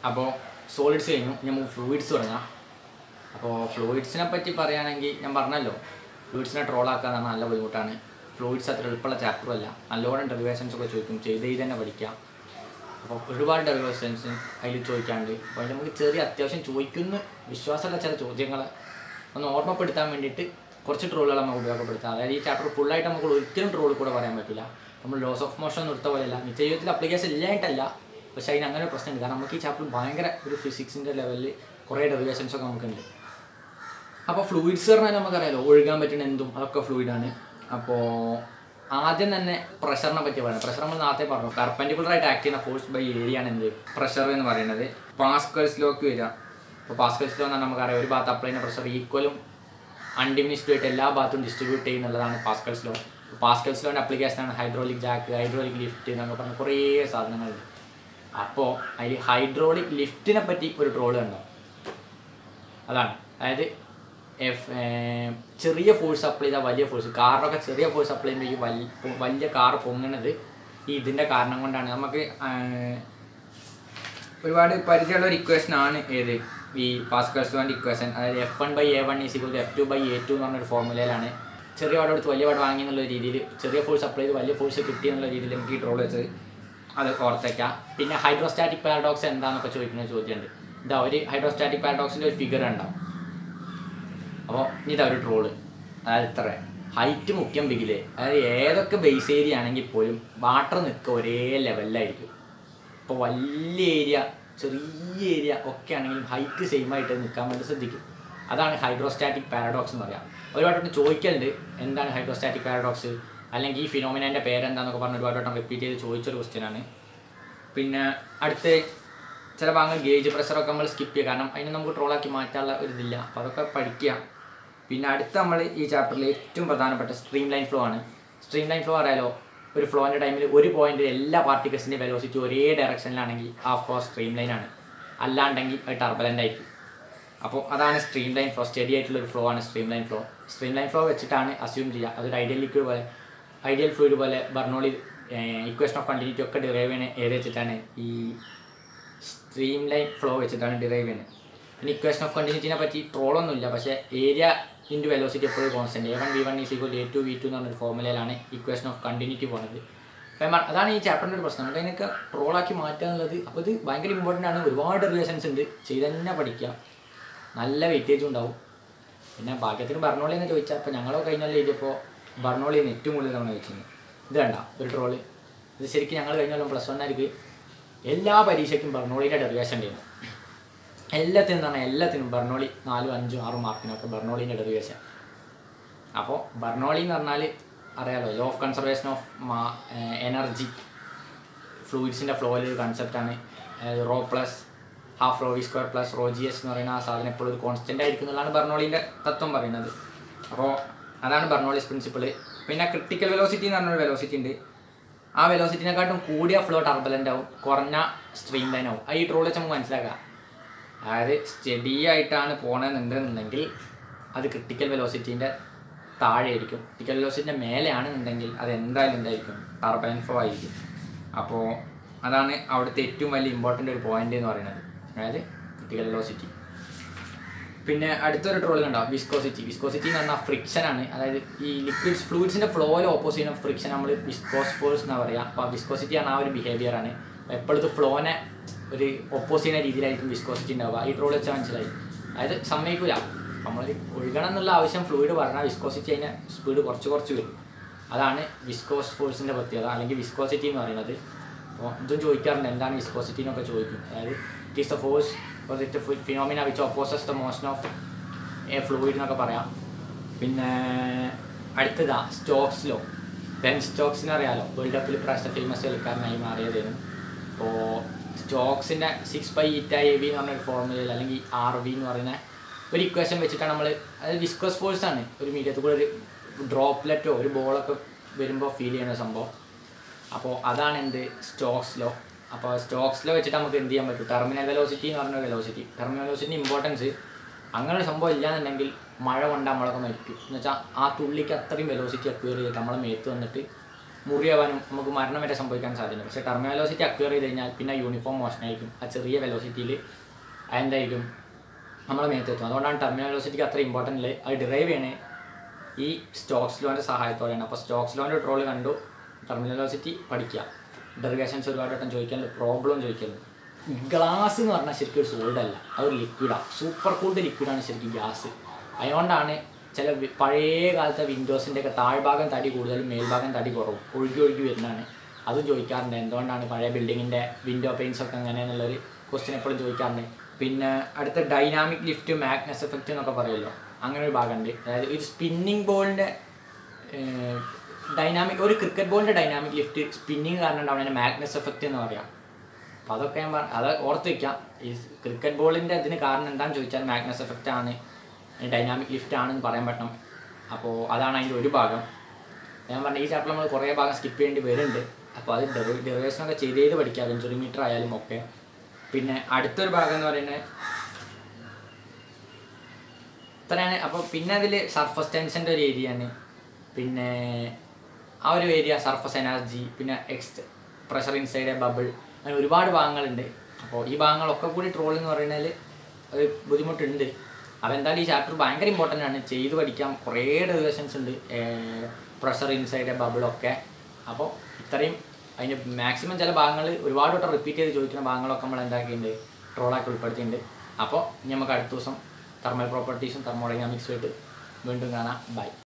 അപ്പോൾ സോളിഡ്സ് കഴിഞ്ഞു ഇനി നമുക്ക് ഫ്ലൂയിഡ്സ് തുടങ്ങാം അപ്പോൾ ഫ്ലൂയിഡ്സിനെ പറ്റി പറയുകയാണെങ്കിൽ ഞാൻ പറഞ്ഞല്ലോ ഫ്ലൂയിഡ്സിനെ ട്രോളാക്കാൻ പറഞ്ഞാൽ നല്ല ബുദ്ധിമുട്ടാണ് ഫ്ലൂയിഡ്സ് അത്ര എളുപ്പമുള്ള ചാപ്റ്ററും അല്ല നല്ലോണം ഡെറിവേഷൻസ് ഒക്കെ ചോദിക്കും ചെയ്ത് ചെയ്ത് തന്നെ പഠിക്കാം അപ്പോൾ ഒരുപാട് ഡെറിവേഷൻസ് അതിൽ ചോദിക്കാണ്ട് അപ്പോൾ അതിൽ നമുക്ക് ചെറിയ അത്യാവശ്യം ചോദിക്കുന്ന വിശ്വാസമുള്ള ചില ചോദ്യങ്ങൾ ഒന്ന് ഓർമ്മപ്പെടുത്താൻ വേണ്ടിയിട്ട് കുറച്ച് ട്രോളുകൾ നമുക്ക് ഉപയോഗപ്പെടുത്താം അതായത് ഈ ചാപ്റ്റർ ഫുള്ളായിട്ട് നമുക്ക് ഒരിക്കലും ട്രോൾ കൂടെ പറയാൻ പറ്റില്ല നമ്മൾ ലോസ് ഓഫ് മോഷൻ ഒന്നും എടുത്ത പോലെയല്ല നിത്യ ജീവിതത്തിൽ അപ്ലിക്കേഷൻ ഇല്ലായിട്ടല്ല പക്ഷേ അതിന് അങ്ങനെ ഒരു പ്രശ്നമുണ്ട് കാരണം നമുക്ക് ഈ ചാപ്റ്റർ ഭയങ്കര ഒരു ഫിസിക്സിൻ്റെ ലെവലിൽ കുറേ ഡെറിവേഷൻസ് ഒക്കെ നമുക്കുണ്ട് അപ്പോൾ ഫ്ലൂയിഡ്സ് പറഞ്ഞാൽ നമുക്കറിയാലോ ഒഴുകാൻ പറ്റുന്ന എന്തും അതൊക്കെ ഫ്ലൂയിഡാണ് അപ്പോൾ ആദ്യം തന്നെ പ്രഷറിനെ പറ്റി പറയാം പ്രഷർ നമ്മൾ നേരത്തെ പറഞ്ഞു പെർപെൻഡിക്കുലർ ആയിട്ട് ആക്ട് ചെയ്യുന്ന ഫോഴ്സ് ബൈ ഏരിയ ആണ് എന്ത് പ്രഷർ എന്ന് പറയുന്നത് പാസ്കൽസിലേക്ക് വരിക അപ്പോൾ പാസ്കൽസ് ലോ എന്ന് പറഞ്ഞാൽ നമുക്കറിയാം ഒരു ഭാഗത്ത് അപ്ലൈ ചെയ്യുന്ന പ്രഷർ ഈക്വലും അൺഡിമിനിസ്ഡ് ആയിട്ട് എല്ലാ ഭാഗത്തും ഡിസ്ട്രിബ്യൂട്ട് ചെയ്യുന്നുള്ളതാണ് പാസ്കൽസ് ലോ പാസ്കൽസ് ലോൻ്റെ അപ്ലിക്കേഷനാണ് ഹൈഡ്രോളിക് ജാക്ക് ഹൈഡ്രോളിക് ലിഫ്റ്റ് എന്നൊക്കെ പറഞ്ഞ കുറേ സാധനങ്ങളുണ്ട് അപ്പോൾ അതിൽ ഹൈഡ്രോളിക് ലിഫ്റ്റിനെ പറ്റി ഒരു ട്രോള് കണ്ടോ അതാണ് അതായത് എഫ് ഏർ ചെറിയ ഫോഴ്സ് അപ്ലൈ ചെയ്താൽ വലിയ ഫോഴ്സ് കാറിനൊക്കെ ചെറിയ ഫോഴ്സ് അപ്ലൈ ചെയ്യുമ്പോൾ ഈ വലിയ വലിയ കാർ പൊങ്ങണത് ഈ ഇതിൻ്റെ കാരണം കൊണ്ടാണ് നമുക്ക് ഏർ ഒരുപാട് പരിചയമുള്ള ഒരു ഇക്വേഷൻ ആണ് ഏത് ഈ പാസ്കൽസ് വേണ്ട ഇക്വേഷൻ അതായത് F one by A one is equal F two by A two എന്ന് പറഞ്ഞൊരു ഫോർമുലയിലാണ് ചെറിയ വാട് എടുത്ത് വലിയ വാട് വാങ്ങി എന്നുള്ള രീതിയിൽ ചെറിയ ഫോഴ്സ് അപ്ലൈ ചെയ്ത് വലിയ ഫോഴ്സ് കിട്ടി എന്നുള്ള രീതിയിൽ നമുക്ക് ഈ ട്രോൾ വെച്ചത് അത് ഓർത്തേക്കാം പിന്നെ ഹൈഡ്രോസ്റ്റാറ്റിക് പാരഡോക്സ് എന്താണെന്നൊക്കെ ചോദിക്കുന്ന ഒരു ചോദ്യമുണ്ട് ഇതാ ഒരു ഹൈഡ്രോസ്റ്റാറ്റിക് പാരഡോക്സിൻ്റെ ഒരു ഫിഗർ ഉണ്ടാവും അപ്പോൾ ഇതാ ഒരു ട്രോള് അതായത് ഇത്ര ഹൈറ്റ് മുഖ്യം ബിഗില് അതായത് ഏതൊക്കെ ബേസ് ഏരിയ ആണെങ്കിൽ പോലും വാട്ടർ നിൽക്കുക ഒരേ ലെവലിലായിരിക്കും ഇപ്പോൾ വലിയ ഏരിയ ചെറിയ ഏരിയ ഒക്കെ ആണെങ്കിലും ഹൈറ്റ് സെയിം ആയിട്ട് നിൽക്കാൻ വേണ്ടി ശ്രദ്ധിക്കും അതാണ് ഹൈഡ്രോസ്റ്റാറ്റിക് പാരഡോക്സ് എന്ന് പറയാം ഒരുപാട് വട്ടം ചോദിക്കലുണ്ട് എന്താണ് ഹൈഡ്രോസ്റ്റാറ്റിക് പാരഡോക്സ് അല്ലെങ്കിൽ ഈ ഫിനോമിനൻ്റെ പേരെന്താന്നൊക്കെ പറഞ്ഞ് ഒരുപാട് വട്ടം റിപ്പീറ്റ് ചെയ്ത് ചോദിച്ചൊരു ക്വസ്റ്റ്യനാണ് പിന്നെ അടുത്ത് ചില ഭാഗങ്ങൾ ഗേജ് പ്രഷറൊക്കെ നമ്മൾ സ്കിപ്പ് ചെയ്യുക കാരണം അതിനെ നമുക്ക് ട്രോളാക്കി മാറ്റാനുള്ള ഒരു ഇതില്ല അപ്പോൾ അതൊക്കെ പഠിക്കുക പിന്നെ അടുത്ത നമ്മൾ ഈ ചാപ്റ്ററിൽ ഏറ്റവും പ്രധാനപ്പെട്ട സ്ട്രീം ലൈൻ ഫ്ലോ ആണ് സ്ട്രീം ലൈൻ ഫ്ലോ അറിയാലോ ഒരു ഫ്ലോൻ്റെ ടൈമിൽ ഒരു പോയിന്റിൽ എല്ലാ പാർട്ടിക്കിൾസിൻ്റെ വെലോസിറ്റി ഒരേ ഡയറക്ഷനിലാണെങ്കിൽ ആ ഫ്ലോ സ്ട്രീം ലൈൻ ആണ് അല്ലാണ്ടെങ്കിൽ അത് ടർബലൻ്റ് ആയിരിക്കും അപ്പോൾ അതാണ് സ്ട്രീം ലൈൻ ഫ്ലോ സ്റ്റഡി ആയിട്ടുള്ള ഒരു ഫ്ലോ ആണ് streamline flow streamline flow വെച്ചിട്ടാണ് അസ്യൂം ചെയ്യുക അതൊരു ഐഡിയൽ ലിക്വിഡ് പോലെ ഐഡിയൽ ഫ്ലൂയിഡ് പോലെ ബർണോളി ഇക്വേഷൻ ഓഫ് കണ്ടിന്യൂറ്റി ഒക്കെ ഡിറൈവ് ചെയ്യണ ഏത് വെച്ചിട്ടാണ് ഈ സ്ട്രീം ലൈൻ ഫ്ലോ വെച്ചിട്ടാണ് ഡിറൈവ് ചെയ്യുന്നത് പിന്നെ ഇക്വേഷൻ ഓഫ് കണ്ടിന്യൂറ്റിനെ പറ്റി ട്രോളൊന്നുമില്ല പക്ഷേ ഏരിയ ഇൻറ്റു വെലോസിറ്റി എപ്പോഴും constant A one V one is equal A two V two എന്ന് പറഞ്ഞൊരു ഫോർമുലയിലാണ് ഇക്വേഷൻ ഓഫ് കണ്ടിന്യൂറ്റി പോകുന്നത് അപ്പം ഞാൻ- അതാണ് ഈ ചാപ്റ്ററിൻ്റെ ഒരു പ്രശ്നം നമുക്ക് അതിനൊക്കെ ട്രോളാക്കി മാറ്റുക എന്നുള്ളത് അപ്പോൾ ഇത് ഭയങ്കര ഇമ്പോർട്ടൻ്റ് ആണ് ഒരുപാട് റിലേഷൻസ് ഉണ്ട് ചെയ്ത് തന്നെ പഠിക്കുക നല്ല വെയിറ്റേജും ഉണ്ടാവും പിന്നെ ഭാഗ്യത്തിന് ബർണോളി എന്ന് ചോദിച്ചാൽ അപ്പോൾ ഞങ്ങളോ കഴിഞ്ഞാൽ എഴുതിയപ്പോൾ ബർണോളി ഏറ്റവും കൂടുതൽ തവണ ചോദിച്ചത് ഇത് വേണ്ട ഒരു ട്രോള് ഇത് ശരിക്കും ഞങ്ങൾ കഴിഞ്ഞ കൊല്ലം പ്ലസ് വണ്ണാർക്ക് എല്ലാ പരീക്ഷയ്ക്കും ബർണോളിയുടെ ഡെറിവേഷൻ ചെയ്യുന്നു എല്ലാത്തിനും തന്നെ എല്ലാത്തിനും ബർണോളി നാലും അഞ്ചും ആറും മാർക്കിനൊക്കെ ബർണോളിൻ്റെ ഡെറിവേഷൻ അപ്പോൾ ബർണോളി എന്ന് പറഞ്ഞാൽ അറിയാലോ law of conservation of mass energy ഫ്ലൂയിഡ്സിൻ്റെ ഫ്ലോയിൽ ഒരു കൺസെപ്റ്റാണ് rho plus half rho V square plus rho G S എന്ന് പറയുന്ന ആ സാധനം എപ്പോഴും ഒരു കോൺസ്റ്റൻ്റ് ആയിരിക്കും എന്നുള്ളതാണ് ബർണോളിൻ്റെ തത്വം പറയുന്നത് അപ്പോൾ അതാണ് ബർണോളിസ് പ്രിൻസിപ്പിൾ പിന്നെ ക്രിട്ടിക്കൽ വെലോസിറ്റി എന്ന് പറഞ്ഞൊരു വെലോസിറ്റി ഉണ്ട് ആ വെലോസിറ്റിനെക്കാട്ടും കൂടിയ ഫ്ലോ ടർബലൻ്റ് ആവും കുറഞ്ഞ സ്ട്രീം ലൈൻ ആവും ആ ഈ ട്രോൾ വെച്ച് നമുക്ക് മനസ്സിലാക്കാം അതായത് സ്റ്റഡി ആയിട്ടാണ് പോകണമെന്നുണ്ടെന്നുണ്ടെങ്കിൽ അത് ക്രിട്ടിക്കൽ വെലോസിറ്റീൻ്റെ താഴെ ആയിരിക്കും ക്രിട്ടിക്കൽ വെലോസിറ്റിൻ്റെ മേലെയാണെന്നുണ്ടെങ്കിൽ അത് എന്തായാലും എന്തായിരിക്കും ടർബൈൻ ഫ്ലോ ആയിരിക്കും അപ്പോൾ അതാണ് അവിടുത്തെ ഏറ്റവും വലിയ ഇമ്പോർട്ടൻ്റ് ഒരു പോയിന്റ് എന്ന് പറയുന്നത് അതായത് ക്രിട്ടിക്കൽ വെലോസിറ്റി പിന്നെ അടുത്തൊരു ട്രോൾ കണ്ടാവും വിസ്കോസിറ്റി വിസ്കോസിറ്റി എന്ന് പറഞ്ഞാൽ ഫ്രിക്ഷൻ ആണ് അതായത് ഈ ലിക്വിഡ്സ് ഫ്ലൂയിഡ്സിൻ്റെ ഫ്ലോയിൽ ഓപ്പോസിറ്റ് ചെയ്യുന്ന ഫ്രിക്ഷൻ നമ്മൾ വിസ്കോസ് ഫോഴ്സ് എന്നാ പറയുക അപ്പോൾ വിസ്കോസിറ്റി ആണ് ആ ഒരു ബിഹേവിയർ ആണ് എപ്പോഴത്തെ ഫ്ലോനെ ഒരു ഒപ്പോസ് ചെയ്യുന്ന രീതിയിലായിരിക്കും വിസ്കോസിറ്റി ഉണ്ടാവുക ഈ ട്രോൾ വെച്ചാൽ മനസ്സിലായി അതായത് സമ്മതിക്കില്ല നമ്മൾ ഒഴുകണം എന്നുള്ള ആവശ്യം ഫ്ലൂയിഡ് പറഞ്ഞാൽ വിസ്കോസിറ്റി അതിൻ്റെ സ്പീഡ് കുറച്ച് കുറച്ച് വരും അതാണ് വിസ്കോസ് ഫോഴ്സിൻ്റെ പ്രത്യേകത അല്ലെങ്കിൽ വിസ്കോസിറ്റി എന്ന് പറയുന്നത് അപ്പോൾ ഇതും ചോദിക്കാറുണ്ട് എന്താണ് വിസ്കോസിറ്റി എന്നൊക്കെ ചോദിക്കും അതായത് it is the force or it phenomena which opposes the motion of a fluid എന്നൊക്കെ പറയാം പിന്നെ അടുത്തതാ സ്റ്റോക്സ് ലോ ബെൻ സ്റ്റോക്സിനെ അറിയാലോ വേൾഡ് കപ്പിൽ പ്രാവശ്യം ഫേമസ് കളിക്കാരനായി മാറിയതായിരുന്നു അപ്പോൾ സ്റ്റോക്സിൻ്റെ six pi eta A V എന്ന് പറഞ്ഞൊരു ഫോർമുലയിൽ അല്ലെങ്കിൽ ആർ വി എന്ന് പറയുന്ന ഒരു ഇക്വേഷൻ വെച്ചിട്ടാണ് നമ്മൾ അതായത് വിസ്കോസ് ഫോഴ്സ് ആണ് ഒരു മീഡിയത്തിൽ കൂടെ ഒരു ഡ്രോപ്ലെറ്റോ ഒരു ബോളൊക്കെ വരുമ്പോൾ ഫീൽ ചെയ്യുന്ന സംഭവം അപ്പോൾ അതാണ് എന്ത് സ്റ്റോക്സ് ലോ അപ്പോൾ സ്റ്റോക്സ് ലോ വെച്ചിട്ട് നമുക്ക് എന്ത് ചെയ്യാൻ പറ്റും ടെർമിനൽ വെലോസിറ്റി എന്ന് പറഞ്ഞ വെലോസിറ്റി ടെർമിനൽ വെലോസിറ്റിൻ്റെ ഇമ്പോർട്ടൻസ് അങ്ങനെ ഒരു സംഭവം ഇല്ലാന്നുണ്ടെങ്കിൽ മഴ കൊണ്ട് നമ്മളൊക്കെ മരിക്കും എന്ന് വെച്ചാൽ ആ തുള്ളിക്ക് അത്രയും വെലോസിറ്റി അക്വയർ ചെയ്തിട്ട് നമ്മളെ മേത്ത് വന്നിട്ട് മുറിയാവാനും നമുക്ക് മരണം വരെ സംഭവിക്കാൻ സാധ്യതയുണ്ട് പക്ഷേ ടെർമിനൽ വെലോസിറ്റി അക്വയർ ചെയ്ത് കഴിഞ്ഞാൽ പിന്നെ യൂണിഫോം മോഷൻ ആയിരിക്കും ആ ചെറിയ വെലോസിറ്റിയിൽ എന്തായിരിക്കും നമ്മളെ മേത്തെത്തും അതുകൊണ്ടാണ് ടെർമിനൽ വെലോസിറ്റിക്ക് അത്ര ഇമ്പോർട്ടൻ്റ് ഉള്ളത് അത് ഡിറൈവ് ചെയ്യണേ ഈ സ്റ്റോക്സ് ലോൻ്റെ സഹായത്തോടെയാണ് അപ്പോൾ സ്റ്റോക്സ് ലോൻ്റെ ട്രോൾ കണ്ടു ടെർമിനൽ വെലോസിറ്റി പഠിക്കുക ഡെറിവേഷൻസ് ഒരുപാട് വട്ടം ചോദിക്കലുണ്ട് പ്രോബ്ലം ചോദിക്കലുണ്ട് ഗ്ലാസ് എന്ന് പറഞ്ഞാൽ ശരിക്കും ഒരു സോൾഡ് അല്ല അതൊരു ലിക്വിഡാണ് സൂപ്പർ കൂൾഡ് ലിക്വിഡാണ് ശരിക്കും ഗ്യാസ് അതുകൊണ്ടാണ് ചില വി- പഴയ കാലത്തെ വിൻഡോസിൻ്റെ ഒക്കെ താഴ്ഭാഗം തടി കൂടുതലും മേൽഭാഗം തടി കുറവും ഒഴുകി ഒഴുകി വരുന്നതാണ് അതും ചോദിക്കാറുണ്ട് എന്തുകൊണ്ടാണ് പഴയ ബിൽഡിങ്ങിൻ്റെ വിൻഡോ പെയിൻസ് ഒക്കെ എങ്ങനെയാണെന്നുള്ളൊരു ക്വസ്റ്റ്യൻ എപ്പോഴും ചോദിക്കാറുണ്ട് പിന്നെ അടുത്ത ഡൈനാമിക് ലിഫ്റ്റ് മാഗ്നസ് എഫക്റ്റ് എന്നൊക്കെ പറയുമല്ലോ അങ്ങനെ ഒരു ഭാഗമുണ്ട് അതായത് ഒരു സ്പിന്നിങ് ബോളിൻ്റെ ഡൈനാമിക് ഒരു ക്രിക്കറ്റ് ബോളിൻ്റെ ഡൈനാമിക് ലിഫ്റ്റ് സ്പിന്നിങ് കാരണം ഉണ്ടാവുന്ന മാഗ്നസ് എഫക്റ്റ് എന്ന് പറയാം അപ്പോൾ അതൊക്കെ ഞാൻ പറ- അത് ഓർത്ത് വെക്കാം ഈ ക്രിക്കറ്റ് ബോളിൻ്റെ ഇതിന് കാരണം എന്താണെന്ന് ചോദിച്ചാൽ മാഗ്നസ് എഫക്റ്റ് ആണ് ഡൈനാമിക് ലിഫ്റ്റ് ആണെന്ന് പറയാൻ പറ്റണം അപ്പോൾ അതാണ് അതിൻ്റെ ഒരു ഭാഗം ഞാൻ പറഞ്ഞ ഈ ചാപ്റ്റർ നമ്മൾ കുറേ ഭാഗം സ്കിപ്പ് ചെയ്യേണ്ടി വരുന്നുണ്ട് അപ്പോൾ അത് ഡെറിവേഷൻ ഒക്കെ ചെയ്ത് ചെയ്ത് പഠിക്കാം വെഞ്ചുറി മീറ്റർ ആയാലും ഒക്കെ പിന്നെ അടുത്തൊരു ഭാഗം എന്ന് പറയുന്നത് ഇത്രയാണ് അപ്പോൾ പിന്നെ അതിൽ സർഫസ് ടെൻഷൻ്റെ ഒരു ഏരിയയാണ് പിന്നെ ആ ഒരു ഏരിയ സർഫസ് എനർജി പിന്നെ excess pressure inside a bubble അങ്ങനെ ഒരുപാട് ഭാഗങ്ങളുണ്ട് അപ്പോൾ ഈ ഭാഗങ്ങളൊക്കെ കൂടി ട്രോൾ എന്ന് പറയുന്നതിൽ ഒരു ബുദ്ധിമുട്ടുണ്ട് അപ്പോൾ എന്തായാലും ഈ ചാപ്റ്റർ ഭയങ്കര ഇമ്പോർട്ടൻ്റ് ആണ് ചെയ്ത് പഠിക്കാം കുറേ ഡെറിവേഷൻസ് ഉണ്ട് പ്രഷർ ഇൻസൈഡ് എ ബബിളൊക്കെ അപ്പോൾ ഇത്രയും അതിന് മാക്സിമം ചില ഭാഗങ്ങൾ ഒരുപാട് വട്ടം റിപ്പീറ്റ് ചെയ്ത് ചോദിക്കുന്ന ഭാഗങ്ങളൊക്കെ നമ്മൾ എന്താക്കിയിട്ടുണ്ട് ട്രോളാക്കി ഉൾപ്പെടുത്തിയിട്ടുണ്ട് അപ്പോൾ ഇനി നമുക്ക് അടുത്ത ദിവസം തെർമൽ പ്രോപ്പർട്ടീസും തെർമോഡൈനാമിക്സും ആയിട്ട് വീണ്ടും കാണാം ബൈ